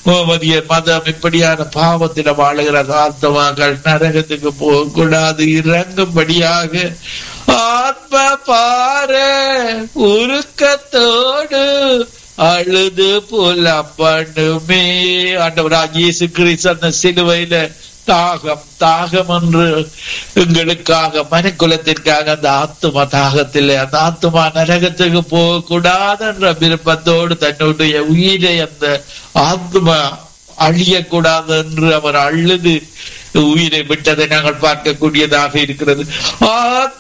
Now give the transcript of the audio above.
மதிய மதம் இப்படியான பாவத்தில வாழுகிற ஆத்மாக்கள் நரகத்துக்கு போகக்கூடாது இறங்கும்படியாக ஆத்ம பார உருக்கத்தோடு அழுது புலம்பணுமே ஆண்டவராக இயேசு கிறிஸ்து அந்த சிலுவையில தாகம் தாகம் என்று எங்களுக்காக மனக்குலத்திற்காக அந்த ஆத்துமா தாகத்தில் அந்த ஆத்துமா நரகத்துக்கு போகக்கூடாது என்ற விருப்பத்தோடு தன்னுடைய உயிரை அந்த ஆத்மா அழியக்கூடாது என்று அவர் அழுது உயிரை விட்டதை நாங்கள் பார்க்கக்கூடியதாக இருக்கிறது ஆத்ம